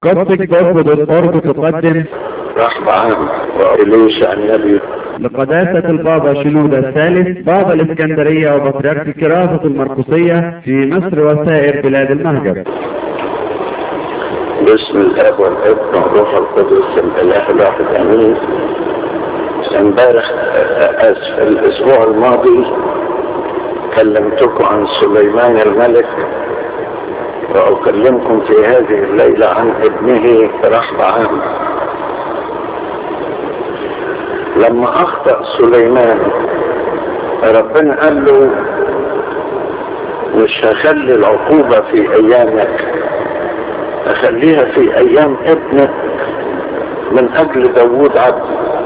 قصدك تقدم رحمة عام وإليش النبي لقداسة البابا شنودة الثالث بابا الإسكندرية وبطريرك كراسة المرقسية في مصر وسائر بلاد المهجر باسم الاب والابن والروح القدس الاله الواحد امين امبارح اسف الاسبوع الماضي كلمتكم عن سليمان الملك واكلمكم في هذه الليله عن ابنه رحبعام لما اخطا سليمان ربنا قال له مش هخلي العقوبه في ايامك اخليها في ايام ابنك من اجل داوود عبد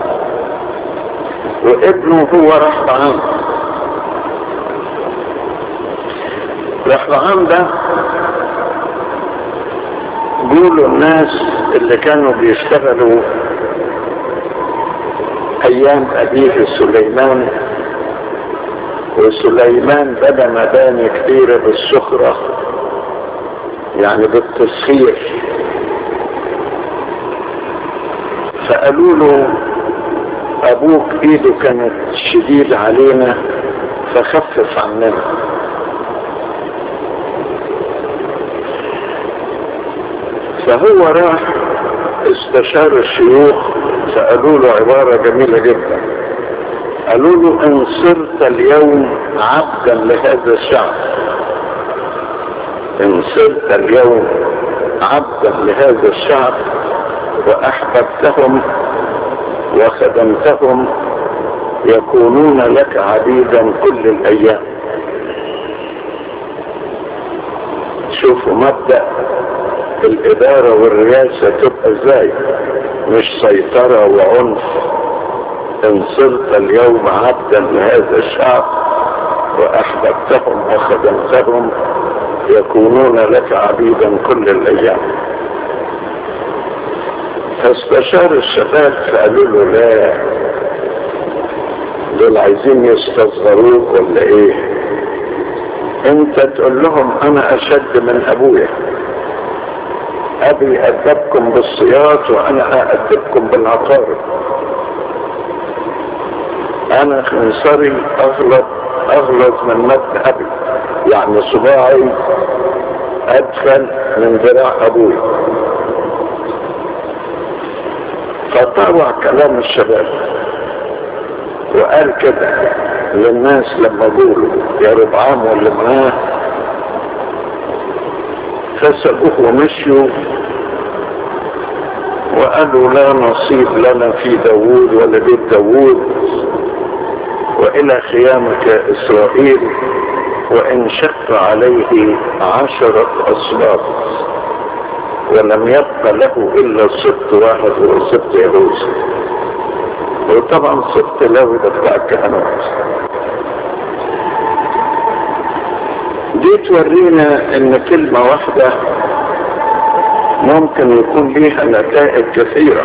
وابنه هو رحبعام رحبعام ده قولوا الناس اللي كانوا بيشتغلوا ايام ابيه سليمان وسليمان بنى مباني كثيرة بالسخرة يعني بالتسخير فقالوا له ابوك ايده كانت شديد علينا فخفف عننا فهو راح استشار الشيوخ فقالوا له عبارة جميلة جدا قالوا له ان صرت اليوم عبدا لهذا الشعب ان صرت اليوم عبدا لهذا الشعب واحببتهم وخدمتهم يكونون لك عبيدا كل الايام شوفوا مبدأ الادارة والرئاسة تبقى ازاي مش سيطرة وعنف ان صرت اليوم عبدا لهذا الشعب واحببتهم وخدمتهم يكونون لك عبيدا كل الايام فاستشار الشباب فقالوا له لا دول عايزين يستصغروك ولا ايه انت تقول لهم انا اشد من ابويا ابي ادبكم بالصياط وانا اادبكم بالعقارب انا خنصري اغلط اغلظ من متن ابي يعني صباعي ادخل من ذراع ابوي فطوع كلام الشباب وقال كده للناس لما قولوا يا ربعام واللي معاه فسألوه ومشيوا وقالوا لا نصيب لنا في داوود ولا بيت داوود وإلى خيامك يا إسرائيل وإن شق عليه عشرة أصباط ولم يبق له إلا سبط واحد هو سبط يهوذا وطبعا سبط لاوي ده بتاع الكهنوت دي تورينا ان كلمة واحدة ممكن يكون ليها نتائج كثيرة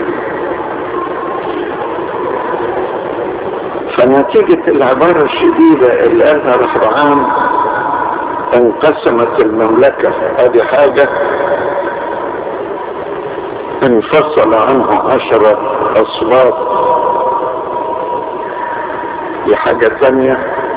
فنتيجة العبارة الشديدة اللي قالها رحبعام انقسمت المملكة هذه حاجة انفصل عنه عشرة أصوات دي حاجة ثانية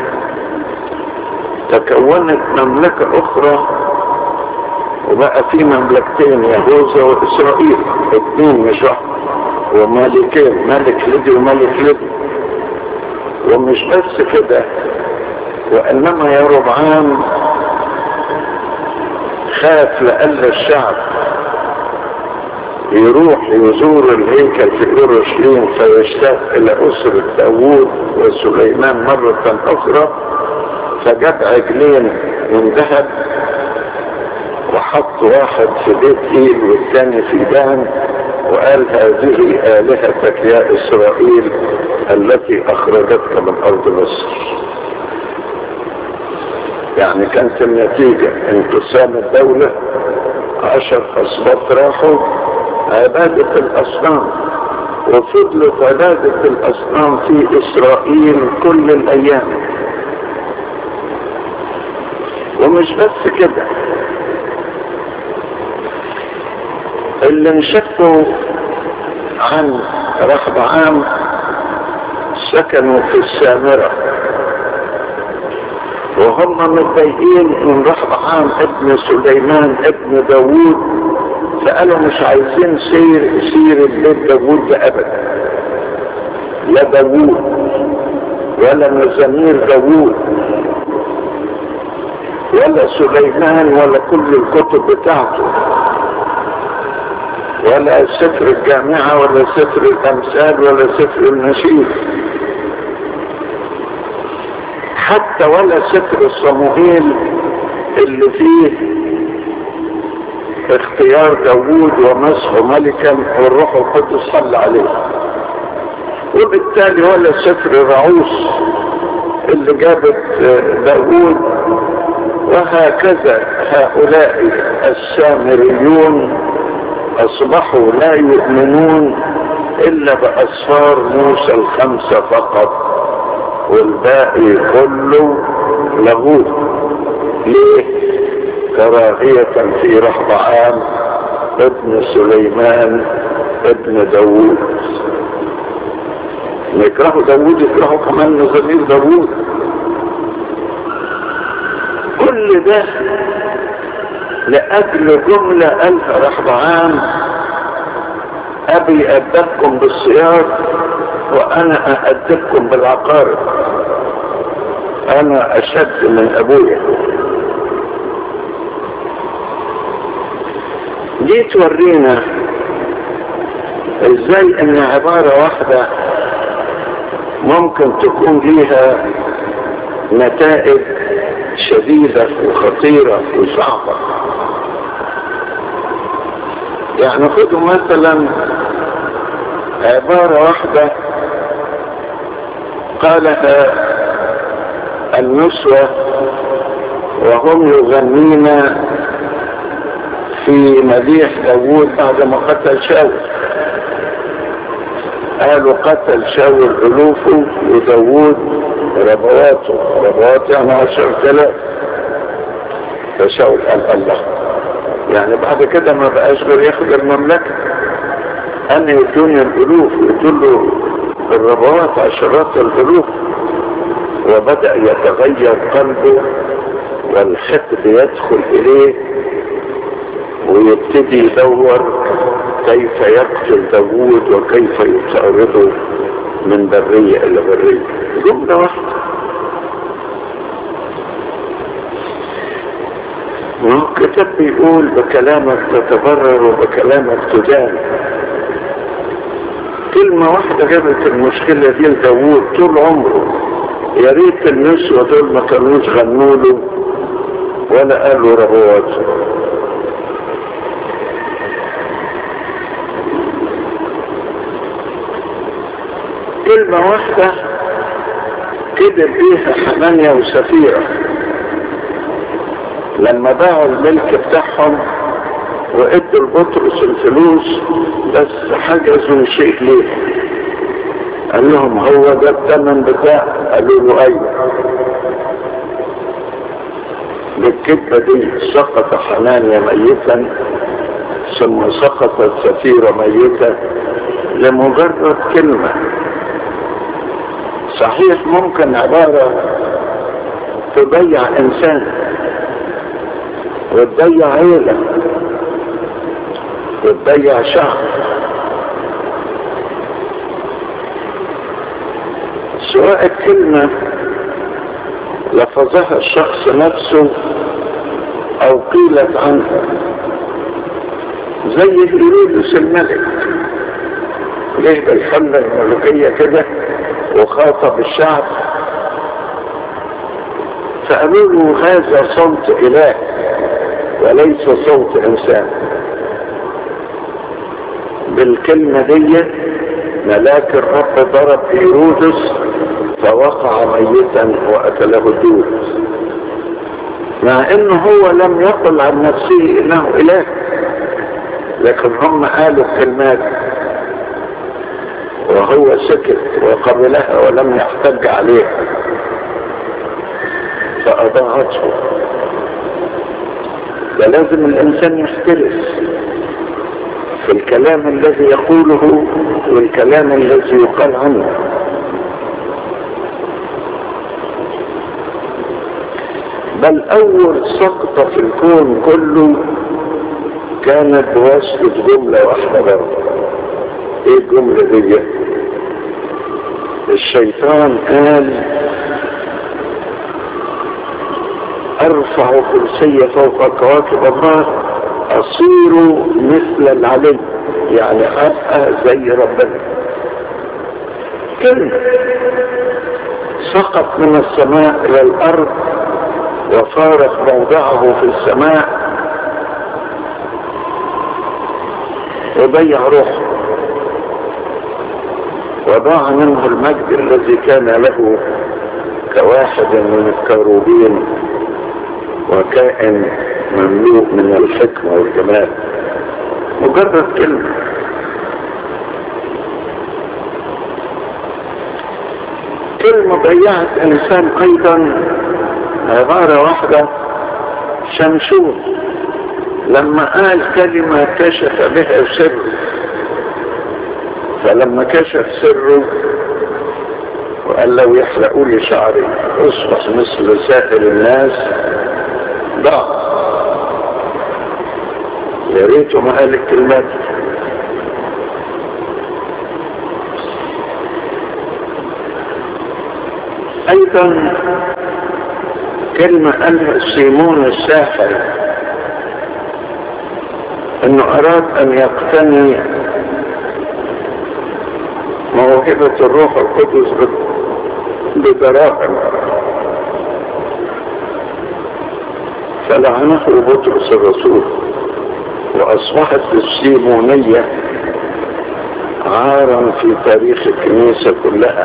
تكونت مملكة أخرى وبقى في مملكتين يهوذا وإسرائيل اثنين مش واحد وملكين ملك لدي وملك لدي ومش بس كده وإنما يا ربعان خاف لألا الشعب يروح يزور الهيكل في اورشليم فيشتاق الى اسرة داوود وسليمان مرة اخرى فجاب عجلين من ذهب وحط واحد في بيت ايل والثاني في دان وقال هذه الهتك يا اسرائيل التي اخرجتك من ارض مصر يعني كانت النتيجة انقسام الدولة عشر اسباط راحوا عبادة الاصنام وفضلت عبادة الاصنام في اسرائيل كل الايام ومش بس كده اللي انشقوا عن رحب عام سكنوا في السامرة وهم متضايقين من رحب عام ابن سليمان ابن داوود فقالوا مش عايزين سير سير البيت داوود ده ابدا لا داوود ولا مزامير داوود ولا سليمان ولا كل الكتب بتاعته ولا سفر الجامعة ولا سفر الأمثال ولا سفر النشيد حتى ولا سفر الصموئيل اللي فيه اختيار داوود ومسحه ملكا والروح القدس صلى عليه وبالتالي ولا سفر رعوس اللي جابت داوود وهكذا هؤلاء السامريون اصبحوا لا يؤمنون الا باسفار موسى الخمسة فقط والباقي كله لغوه ليه كراهية في رحب عام ابن سليمان ابن داوود يكرهوا داوود يكرهوا كمان مزامير داوود كل ده لأجل جملة قالها رحب عام أبي أدبكم بالصياد وأنا أأدبكم بالعقارب أنا أشد من أبويا دي تورينا ازاي ان عبارة واحدة ممكن تكون ليها نتائج شديدة وخطيرة وصعبة يعني خذوا مثلا عبارة واحدة قالها النسوة وهم يغنين في مديح داوود بعد ما قتل شاول قالوا قتل شاول ألوفه وداوود ربواته ربوات يعني عشر تلاف فشاول قال الله يعني بعد كده ما بقاش غير ياخد المملكة أن يدوني الألوف يدوا الربوات عشرات الألوف وبدأ يتغير قلبه والحقد يدخل إليه ويبتدي يدور كيف يقتل داوود وكيف يطارده من برية إلى برية جملة واحدة الكتاب بيقول بكلامك تتبرر وبكلامك تدان كلمة واحدة جابت المشكلة دي لداوود طول عمره يا ريت النسوة دول ما كانوش غنوا له ولا قالوا رهواته كلمة واحدة كذب بيها حنانيا وسفيرة لما باعوا الملك بتاعهم وادوا لبطرس الفلوس بس حجزوا شيء ليه قال لهم هو ده الثمن بتاع قالوا له ايوه بالكذبة دي سقط حنانيا ميتا ثم سقطت سفيرة ميتة لمجرد كلمة صحيح ممكن عبارة تضيع انسان وتضيع عيلة وتضيع شعب سواء الكلمة لفظها الشخص نفسه او قيلت عنه زي هيرودس الملك ليه بالحملة الملوكية كده وخاطب الشعب فقالوا له هذا صوت اله وليس صوت انسان بالكلمة دي ملاك الرب ضرب هيرودس فوقع ميتا وقتله الدود مع انه هو لم يقل عن نفسه انه اله لكن هم قالوا الكلمات وهو سكت وقبلها ولم يحتج عليها فأضاعته فلازم الإنسان يحترس في الكلام الذي يقوله والكلام الذي يقال عنه بل اول سقطة في الكون كله كانت بواسطة جملة واحدة برضه ايه الجملة دي الشيطان قال ارفع كرسي فوق كواكب الله اصير مثل العلي يعني ابقى زي ربنا كلمة سقط من السماء الى الارض وفارق موضعه في السماء وضيع روحه وضاع منه المجد الذي كان له كواحد من الكروبين وكائن مملوء من الحكمة والجمال مجرد كلمة كلمة ضيعت انسان ايضا عبارة واحدة شمشون لما قال كلمة كشف بها سر فلما كشف سره وقال لو يحرقوا لي شعري اصبح مثل سائر الناس ضاع يا ريته ما قال الكلمات ايضا كلمة قالها سيمون الساحر انه اراد ان يقتني موهبة الروح القدس بدراهم فلعنه بطرس الرسول واصبحت السيمونية عارا في تاريخ الكنيسة كلها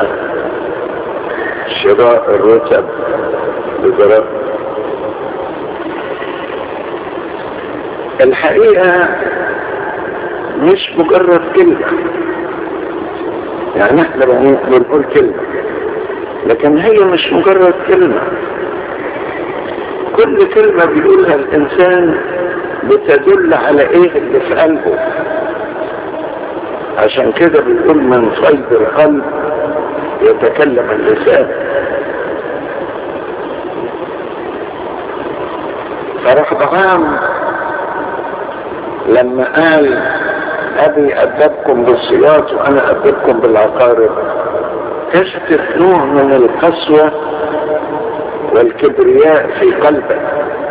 شراء الرتب بدراهم الحقيقة مش مجرد كلمة يعني احنا بنقول كلمة لكن هي مش مجرد كلمة كل كلمة بيقولها الانسان بتدل على ايه اللي في قلبه عشان كده بيقول من فيض القلب يتكلم اللسان فرح ضعام لما قال ابي ادبكم بالصياط وانا ادبكم بالعقارب كشفت نوع من القسوة والكبرياء في قلبه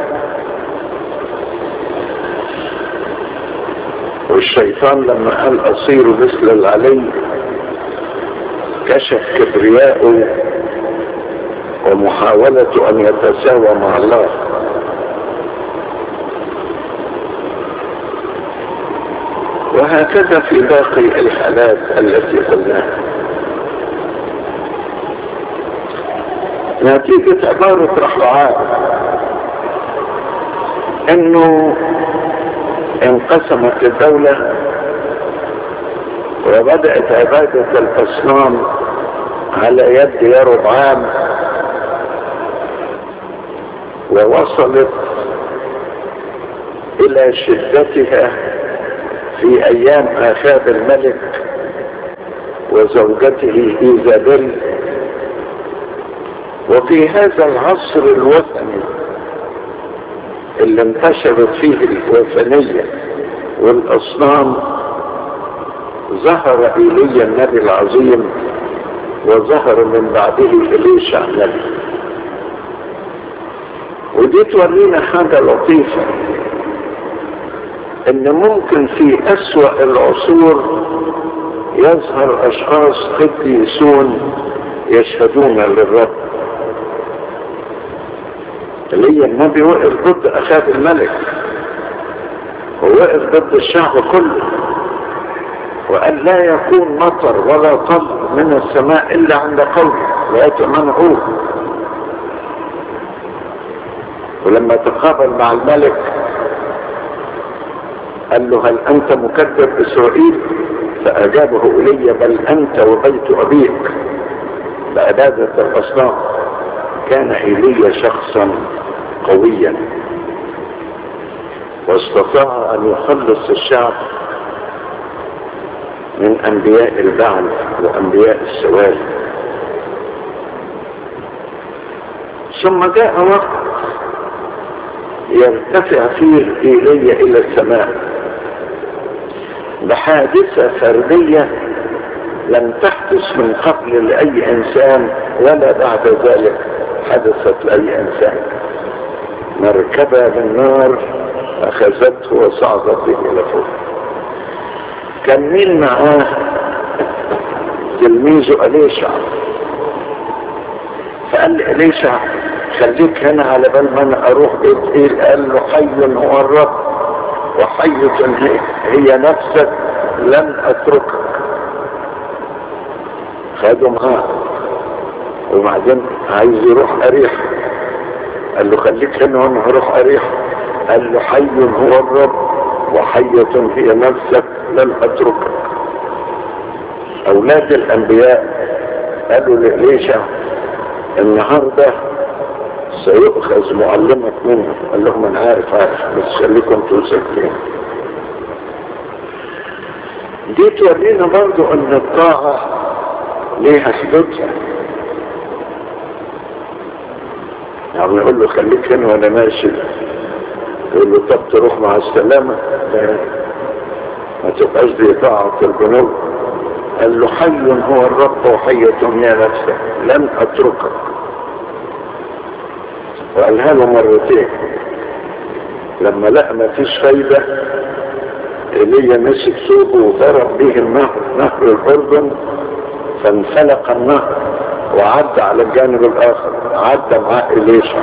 والشيطان لما قال اصير مثل العلي كشف كبرياءه ومحاولة ان يتساوى مع الله وهكذا في باقي الحالات التي قلناها نتيجة عبارة رحبعات انه انقسمت الدولة وبدأت عبادة الاصنام على يد يربعام ووصلت الى شدتها في ايام اخاب الملك وزوجته ايزابيل وفي هذا العصر الوثني اللي انتشرت فيه الوثنية والاصنام ظهر ايليا النبي العظيم وظهر من بعده اليشع النبي ودي تورينا حاجة لطيفة ان ممكن في اسوأ العصور يظهر اشخاص قديسون يشهدون للرب اللي النبي وقف ضد اخاب الملك ووقف ضد الشعب كله وقال لا يكون مطر ولا طل من السماء الا عند قوله لا يتمنعوه ولما تقابل مع الملك قال له هل انت مكذب اسرائيل فاجابه الي بل انت وبيت ابيك بعبادة الاصنام كان ايليا شخصا قويا واستطاع ان يخلص الشعب من انبياء البعل وانبياء السواد ثم جاء وقت يرتفع فيه ايليا الى السماء بحادثة فردية لم تحدث من قبل لأي إنسان ولا بعد ذلك حدثت لأي إنسان مركبة من نار أخذته وصعدت به إلى فوق كان مين معاه تلميذه أليشع فقال لي أليشع خليك هنا على بال ما أنا أروح بيت إيه قال له حي هو الرب وحية هي نفسك لن اتركك خدوا معاه وبعدين عايز يروح اريح قال له خليك هنا وانا هروح اريح قال له حي هو الرب وحية هي نفسك لن اتركك اولاد الانبياء قالوا لإليشع النهارده سيؤخذ معلمك منه قال لهم انا عارف عارف بس خليكم انتوا ساكتين دي تورينا برضو ان الطاعة ليها حدودها يعني يقول له خليك هنا وانا ماشي يقول له طب تروح مع السلامة ما تبقاش دي طاعة البنوك قال له حي هو الرب وحية يا نفسك لن اتركك وقالها له مرتين لما لقى ما فيش فايدة ايليا مسك ثوبه وضرب به النهر نهر الاردن فانفلق النهر وعدى على الجانب الاخر عدى معاه اليشع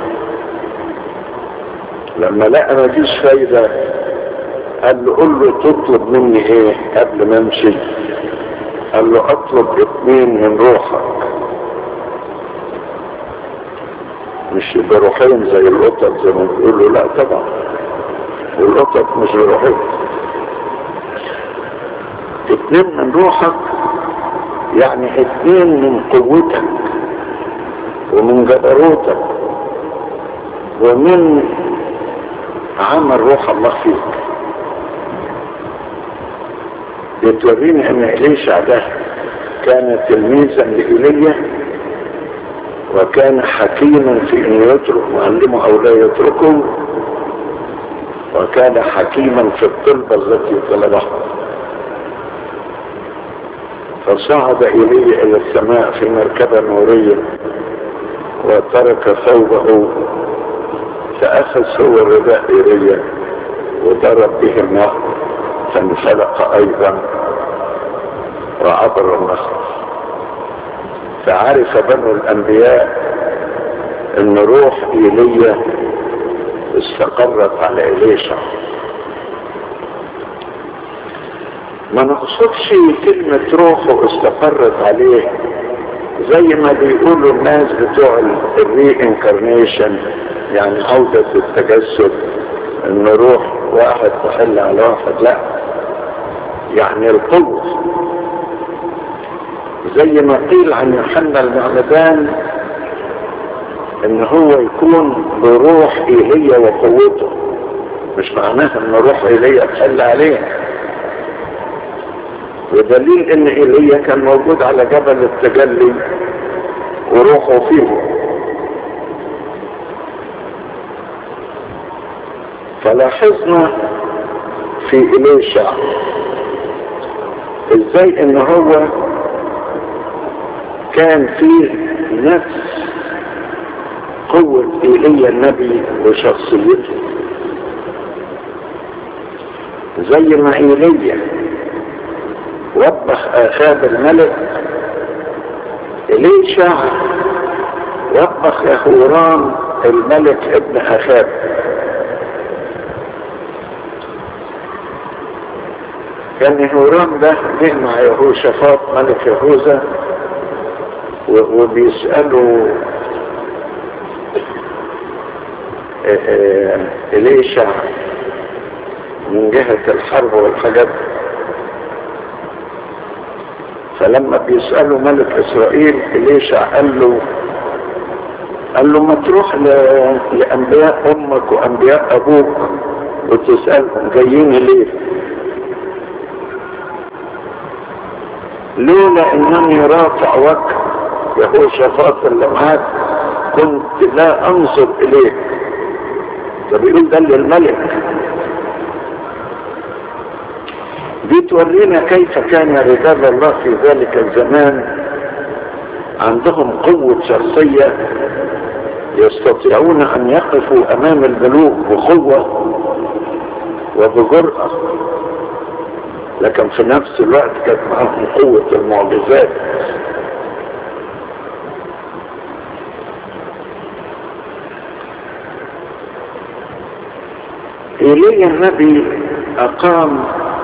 لما لقى ما فيش فايدة قال له قول له تطلب مني ايه قبل ما امشي قال له اطلب اثنين من روحك مش بروحين زي القطط زي ما بيقولوا لا طبعا القطط مش بروحين اتنين من روحك يعني اتنين من قوتك ومن جبروتك ومن عمل روح الله فيك بتوريني ان اليشع ده كان تلميذا لإيليا وكان حكيما في ان يترك معلمه او لا يتركه وكان حكيما في الطلبة التي طلبها فصعد إلي إلى السماء في مركبة نورية وترك ثوبه فأخذ هو الرداء إلي وضرب به النهر فانفلق أيضا وعبر النهر فعرف بنو الأنبياء أن روح إيليا استقرت على إليشع ما نقصدش كلمة روحه استقرت عليه زي ما بيقولوا الناس بتوع الري انكارنيشن يعني عودة التجسد ان روح واحد تحل على واحد لا يعني القوة زي ما قيل عن يوحنا المعمدان ان هو يكون بروح ايليا وقوته مش معناها ان روح ايليا تحل عليه ودليل ان ايليا كان موجود على جبل التجلي وروحه فيه فلاحظنا في إليشع ازاي ان هو كان فيه نفس قوة ايليا النبي وشخصيته زي ما ايليا وبخ اخاب الملك اليشع وبخ يهورام الملك ابن اخاب كان يهورام ده جه مع يهوشافاط ملك يهوذا وبيسألوا إليشع من جهة الحرب والحاجات فلما بيسألوا ملك إسرائيل إليشع قال له قال له ما تروح ل... لأنبياء أمك وأنبياء أبوك وتسألهم جايين ليه لولا انني رافع وجه يهوشافاط اللي معاك كنت لا انظر اليك ده بيقول ده للملك دي تورينا كيف كان رجال الله في ذلك الزمان عندهم قوة شخصية يستطيعون ان يقفوا امام الملوك بقوة وبجرأة لكن في نفس الوقت كانت معهم قوة المعجزات إيليا النبي أقام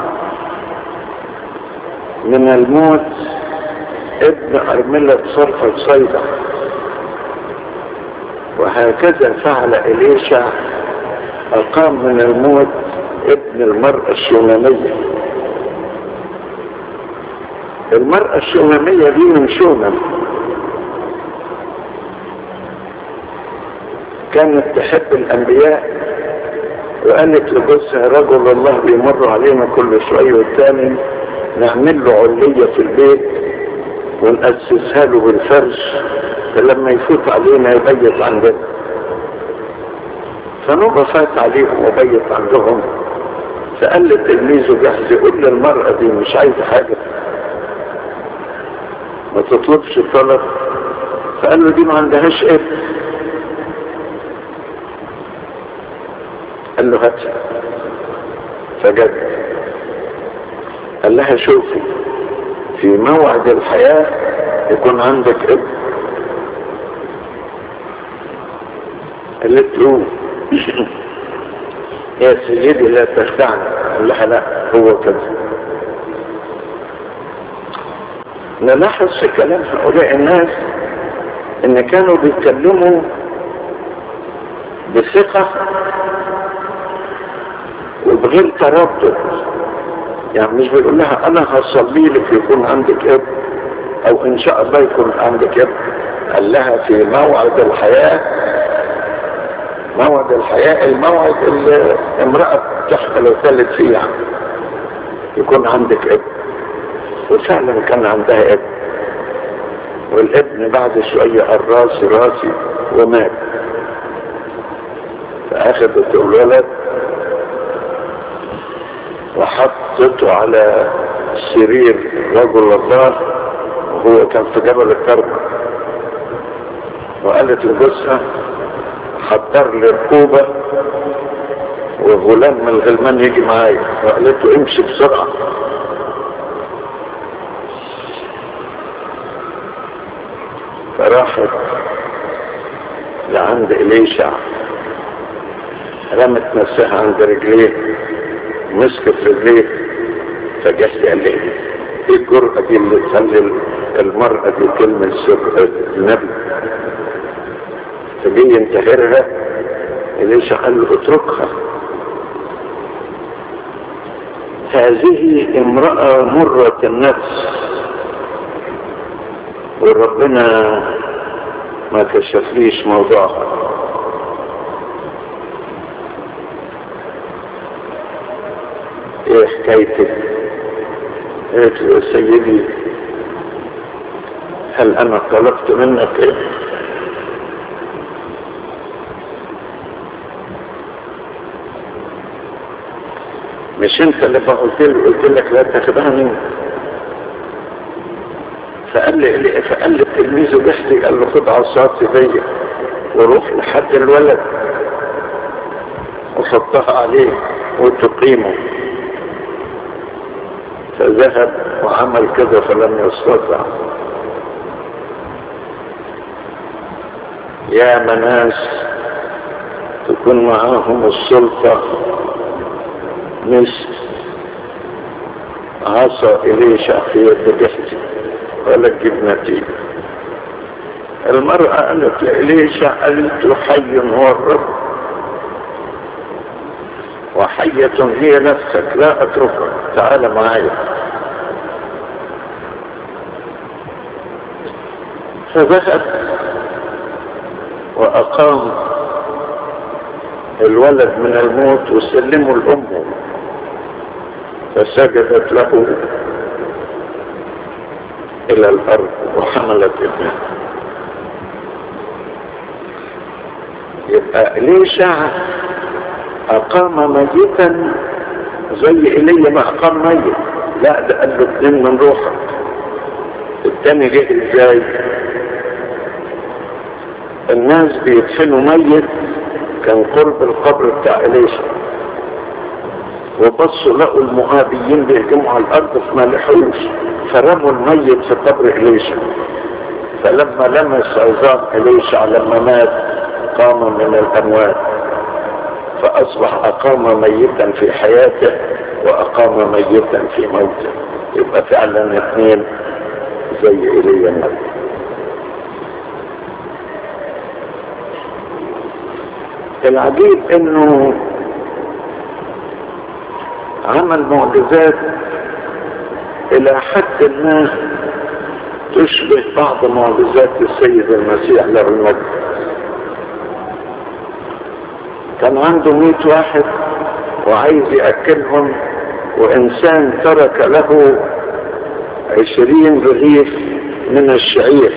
من الموت ابن أرملة صرفة صيدا وهكذا فعل إليشع أقام من الموت ابن المرأة الشونامية المرأة الشونامية دي من شونم كانت تحب الأنبياء وقالت لجوزها رجل الله بيمر علينا كل شوية والتاني نعمل له علية في البيت ونأسسها له بالفرش فلما يفوت علينا يبيت عندنا فنوبة فات عليهم وبيت عندهم فقال لتلميذه جهز يقول للمرأة دي مش عايزة حاجة ما تطلبش طلب فقال له دي ما عندهاش ابن قال له هاتها فجد قال لها شوفي في موعد الحياة يكون عندك ابن قالت له يا سيدي لا تخدعني قال لها لا هو كذا نلاحظ في كلام هؤلاء الناس ان كانوا بيتكلموا بثقة وبغير تردد يعني مش بيقول لها انا هصلي لك يكون عندك ابن او ان شاء الله يكون عندك ابن قال لها في موعد الحياة موعد الحياة الموعد اللي امرأة تحمل وثالث فيه يعني. يكون عندك ابن وفعلا كان عندها ابن والابن بعد شوية قال راسي راسي ومات فأخذت الولد وحطته على سرير رجل الله وهو كان في جبل الكرب وقالت لجوزها حضر لي ركوبة وغلام من الغلمان يجي معايا وقالت له امشي بسرعة فراحت لعند إليشع رمت نفسها عند رجليه مسكت رجليه فجت قال لي ايه الجرأة دي اللي تخلي المرأة دي كلمة سر النبي فجي ينتهرها ليش قال له اتركها هذه امرأة مرة النفس وربنا ما كشفليش موضوعها ايه حكايتك قالت له يا سيدي هل انا طلبت منك ايه مش انت اللي قلت لي قلت لك لا تخدعني فقال لي فقال لي تلميذه بحثي قال له خد عصاتي بيا وروح لحد الولد وحطها عليه وتقيمه فذهب وعمل كذا فلم يستطع يا مناس تكون معاهم السلطة مثل عصا إليشع في يد بحثي ولا تجيب نتيجة المرأة قالت لإليشع قالت حي هو الرب وحية هي نفسك لا أتركك تعال معايا فذهب وأقام الولد من الموت وسلمه لأمه فسجدت له الى الارض وحملت ابنها يبقى ليشع اقام ميتا زي ايليا ما اقام ميت لا ده قال له اتنين من روحك التاني جه ازاي الناس بيدفنوا ميت كان قرب القبر بتاع إليشا وبصوا لقوا المهابيين بيهجموا على الأرض فما لحقوش فرموا الميت في قبر إليشا فلما لمس عظام إليشا لما مات قام من الأموات فأصبح أقام ميتا في حياته وأقام ميتا في موته يبقى فعلا اثنين زي إيليا النبي العجيب انه عمل معجزات الى حد ما تشبه بعض معجزات السيد المسيح له المجد كان عنده مئة واحد وعايز يأكلهم وإنسان ترك له عشرين رغيف من الشعير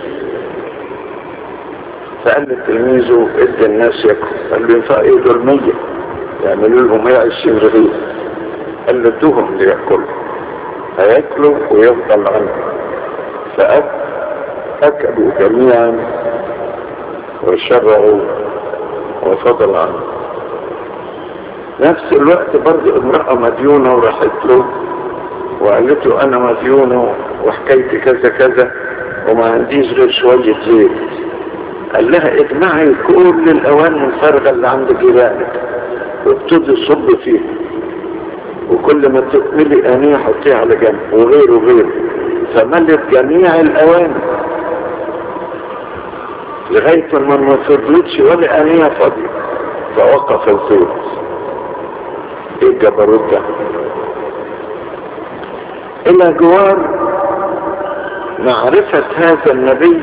فقال لتلميذه ادي الناس ياكلوا قال له ينفع ايه دول مية يعملوا لهم 120 رغيف قال له ادوهم لياكلوا هياكلوا ويفضل عنهم فأكلوا جميعا وشرعوا وفضل عنه نفس الوقت برضه امرأة مديونة وراحت له وقالت له انا مديونة وحكايتي كذا كذا وما عنديش غير شوية زيت قال لها اجمعي كل الاواني الفارغة اللي عند جيرانك وابتدي صب فيها وكل ما تكملي انية حطيها على جنب وغيره وغيره فملت جميع الاواني لغاية ما ما فضلتش ولا انية فاضية فوقف الزيت ايه الجبروت ده الى جوار معرفة هذا النبي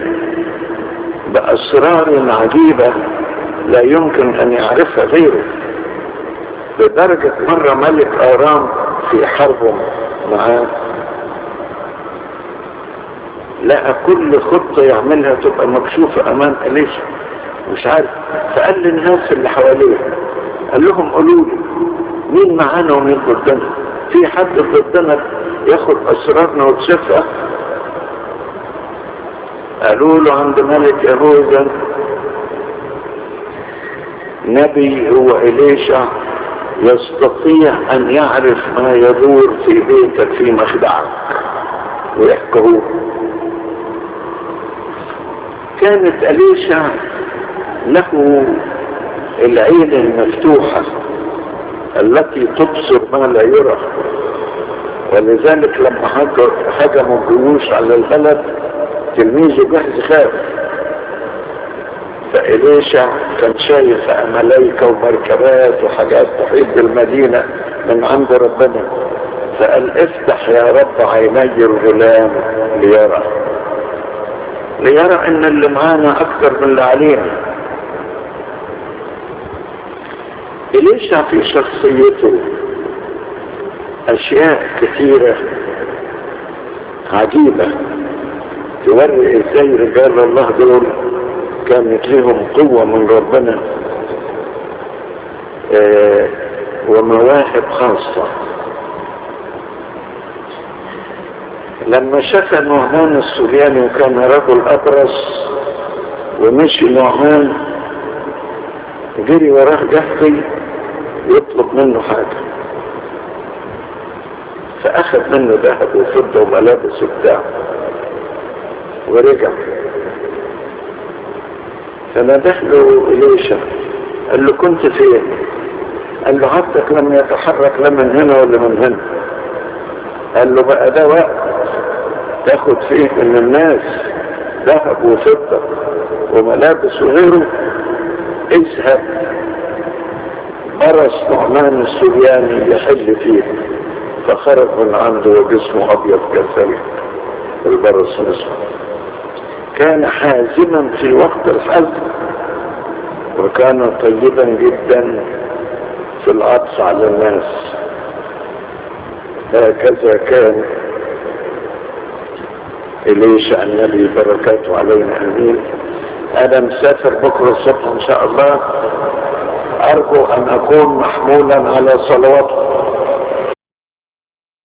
بأسرار عجيبة لا يمكن أن يعرفها غيره لدرجة مرة ملك آرام في حرب معاه لقى كل خطة يعملها تبقى مكشوفة أمام إليشا مش عارف فقال للناس اللي حواليه قال لهم قولوا لي مين معانا ومين ضدنا في حد ضدنا ياخد أسرارنا وتشفها قالوا له عند ملك يهوذا نبي هو إليشع يستطيع أن يعرف ما يدور في بيتك في مخدعك ويحكوه كانت أليشع له العين المفتوحة التي تبصر ما لا يرى ولذلك لما هجموا الجيوش على البلد تلميذه جهز خاف فإليشع كان شايف ملايكة ومركبات وحاجات تحيط بالمدينة من عند ربنا فقال افتح يا رب عيني الغلام ليرى ليرى ان اللي معانا اكتر من اللي علينا إليشع في شخصيته اشياء كثيرة عجيبة توري ازاي رجال الله دول كانت لهم قوة من ربنا آه ومواهب خاصة لما شفى نعمان السورياني وكان رجل أبرص ومشي نعمان جري وراه جهقي يطلب منه حاجة فأخذ منه ذهب وفضة وملابس وبتاع ورجع فنادح له إليشا قال له كنت فين قال له عبدك لم يتحرك لا من هنا ولا من هنا قال له بقى ده وقت تاخد فيه من الناس ذهب وفضة وملابس وغيره اذهب برس نعمان السرياني يحل فيه فخرج من عنده وجسمه ابيض كالثلج البرص نصفه كان حازما في وقت الحزم وكان طيبا جدا في العطف على الناس هكذا كان إليش أن يلي بركاته علينا أمين أنا مسافر بكرة الصبح إن شاء الله أرجو أن أكون محمولا على صلواتكم